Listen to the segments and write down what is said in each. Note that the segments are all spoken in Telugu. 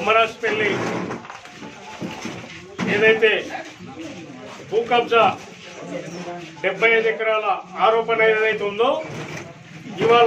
తుమ్మరాజుపల్లి ఏదైతే భూ కబ్జా డెబ్బై ఐదు ఎకరాల ఆరోపణ ఏదైతే ఉందో ఇవాళ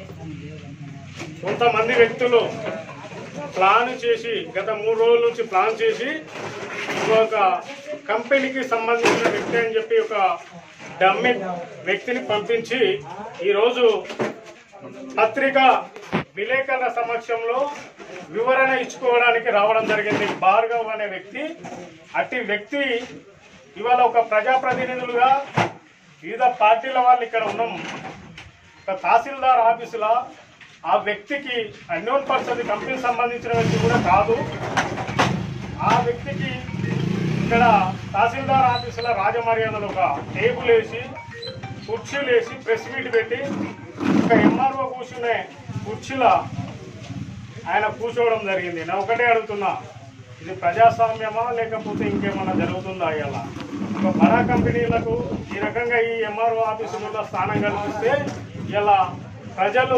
కొంతమంది వ్యక్తులు ప్లాన్ చేసి గత మూడు రోజుల నుంచి ప్లాన్ చేసి ఒక కంపెనీకి సంబంధించిన వ్యక్తి అని చెప్పి ఒక డమ్మి వ్యక్తిని పంపించి ఈరోజు పత్రిక విలేకరుల సమక్షంలో వివరణ ఇచ్చుకోవడానికి రావడం జరిగింది భార్గవ్ అనే వ్యక్తి అట్టి వ్యక్తి ఇవాళ ఒక ప్రజాప్రతినిధులుగా వివిధ పార్టీల వాళ్ళు ఇక్కడ ఉన్నాం ఒక తహసీల్దార్ ఆఫీసులో ఆ వ్యక్తికి అన్నోన్ పర్సన్ కంపెనీకి సంబంధించిన వ్యక్తి కూడా కాదు ఆ వ్యక్తికి ఇక్కడ తహసీల్దార్ ఆఫీసులో రాజమర్యాదలు ఒక టేబుల్ వేసి కుర్చీలు వేసి ప్రెస్ మీట్ పెట్టి ఒక ఎంఆర్ఓ కూర్చునే కుర్చీలో ఆయన కూర్చోవడం జరిగింది నేను ఒకటే అడుగుతున్నా ఇది ప్రజాస్వామ్యమా లేకపోతే ఇంకేమన్నా జరుగుతుందా ఇలా ఒక బడా కంపెనీలకు ఈ రకంగా ఈ ఎంఆర్ఓ ఆఫీసులలో స్థానం కల్పిస్తే ఇలా ప్రజలు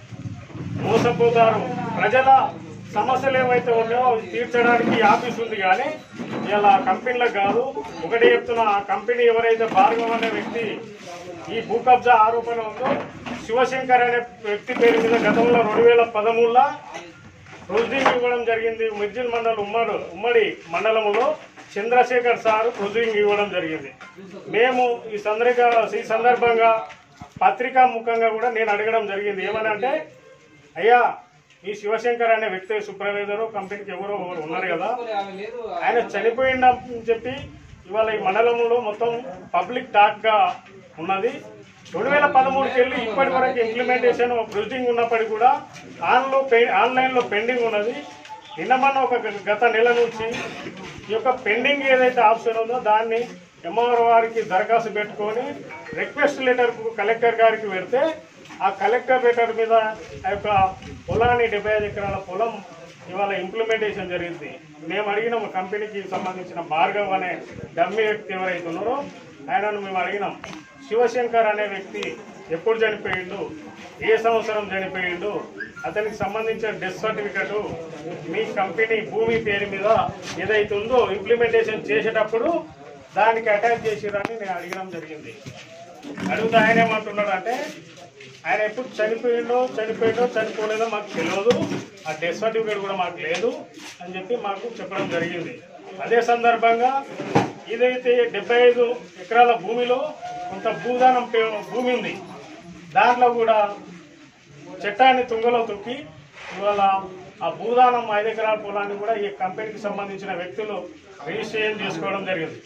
మోసపోతారు ప్రజల సమస్యలు ఏవైతే ఉన్నాయో అవి తీర్చడానికి ఈ ఆఫీస్ ఉంది కానీ ఇలా కంపెనీలకు కాదు ఒకటి చెప్తున్నా ఆ కంపెనీ ఎవరైతే భార్గవ్ అనే వ్యక్తి ఈ భూ కబ్జా ఆరోపణ ఉందో శివశంకర్ అనే వ్యక్తి పేరు మీద గతంలో రెండు వేల పదమూడులో ప్రొసీడింగ్ ఇవ్వడం జరిగింది మిర్జిల్ మండలం ఉమ్మడి ఉమ్మడి మండలంలో చంద్రశేఖర్ సార్ ప్రొసీడింగ్ ఇవ్వడం జరిగింది మేము ఈ సందర్భ ఈ సందర్భంగా పత్రికా ముఖంగా కూడా నేను అడగడం జరిగింది ఏమనంటే అయ్యా ఈ శివశంకర్ అనే వ్యక్తి సూపర్వైజరు కంపెనీకి ఎవరో ఒకరు ఉన్నారు కదా ఆయన చనిపోయిందని చెప్పి ఇవాళ ఈ మండలంలో మొత్తం పబ్లిక్ టాక్ గా ఉన్నది రెండు వేల పదమూడుకి వెళ్ళి ఇప్పటి వరకు ఇంప్లిమెంటేషన్ ప్రొసీడింగ్ ఉన్నప్పటికీ కూడా ఆన్లో ఆన్లైన్లో పెండింగ్ ఉన్నది నిన్న మొన్న ఒక గత నెల నుంచి ఈ యొక్క పెండింగ్ ఏదైతే ఆప్షన్ ఉందో దాన్ని ఎంఆర్ వారికి దరఖాస్తు పెట్టుకొని రిక్వెస్ట్ లెటర్ కలెక్టర్ గారికి పెడితే ఆ కలెక్టర్ లెటర్ మీద ఆ యొక్క పొలాన్ని డెబ్బై ఐదు ఎకరాల పొలం ఇవాళ ఇంప్లిమెంటేషన్ జరిగింది మేము అడిగినాం కంపెనీకి సంబంధించిన భార్గవ్ అనే డమ్మి వ్యక్తి ఎవరైతే ఉన్నారో ఆయనను మేము అడిగినాం శివశంకర్ అనే వ్యక్తి ఎప్పుడు చనిపోయిండు ఏ సంవత్సరం చనిపోయిండు అతనికి సంబంధించిన డెత్ సర్టిఫికెట్ మీ కంపెనీ భూమి పేరు మీద ఏదైతే ఉందో ఇంప్లిమెంటేషన్ చేసేటప్పుడు దానికి అటాచ్ చేసిరని నేను అడగడం జరిగింది అడిగితే ఆయన ఏమంటున్నాడు అంటే ఆయన ఎప్పుడు చనిపోయిండో చనిపోయిండో చనిపోలేదో మాకు తెలియదు ఆ డెత్ సర్టిఫికేట్ కూడా మాకు లేదు అని చెప్పి మాకు చెప్పడం జరిగింది అదే సందర్భంగా ఇదైతే డెబ్బై ఐదు ఎకరాల భూమిలో కొంత భూదానం పే- భూమి ఉంది దాంట్లో కూడా చట్టాన్ని తుంగలో తొక్కి ఇవాళ ఆ భూదానం ఐదు ఎకరాల పొలాన్ని కూడా ఈ కంపెనీకి సంబంధించిన వ్యక్తులు రిజిస్ట్రేషన్ చేసుకోవడం జరిగింది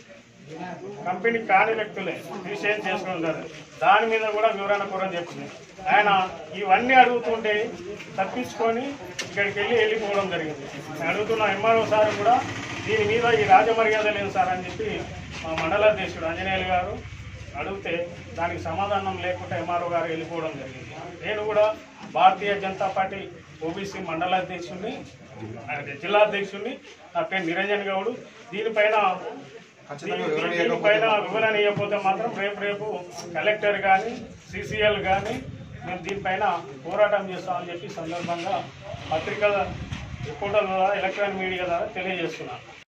కంపెనీ కాని వ్యక్తులే రిజిస్ట్రేషన్ చేసుకోవడం జరిగింది దాని మీద కూడా వివరణ కూడా చెప్పింది ఆయన ఇవన్నీ అడుగుతుంటే తప్పించుకొని ఇక్కడికి వెళ్ళి వెళ్ళిపోవడం జరిగింది నేను అడుగుతున్న ఎంఆర్ఓ సార్ కూడా దీని మీద ఈ రాజమర్యాద లేదు సార్ అని చెప్పి మా మండలాధ్యక్షుడు ఆంజనేయులు గారు అడిగితే దానికి సమాధానం లేకుండా ఎంఆర్ఓ గారు వెళ్ళిపోవడం జరిగింది నేను కూడా భారతీయ జనతా పార్టీ ఓబీసీ మండలాధ్యక్షుడిని అదే జిల్లా అధ్యక్షుడిని నా పేరు నిరంజన్ గౌడ్ దీనిపైన దీని- దీనిపైన వివరణ ఇవ్వకపోతే మాత్రం రేపు రేపు కలెక్టర్ కానీ సిసిఎల్ కానీ మేము దీనిపైన పోరాటం చేస్తామని చెప్పి ఈ సందర్భంగా పత్రికల రిపోర్టర్ల ద్వారా ఎలక్ట్రానిక్ మీడియా ద్వారా తెలియజేస్తున్నాను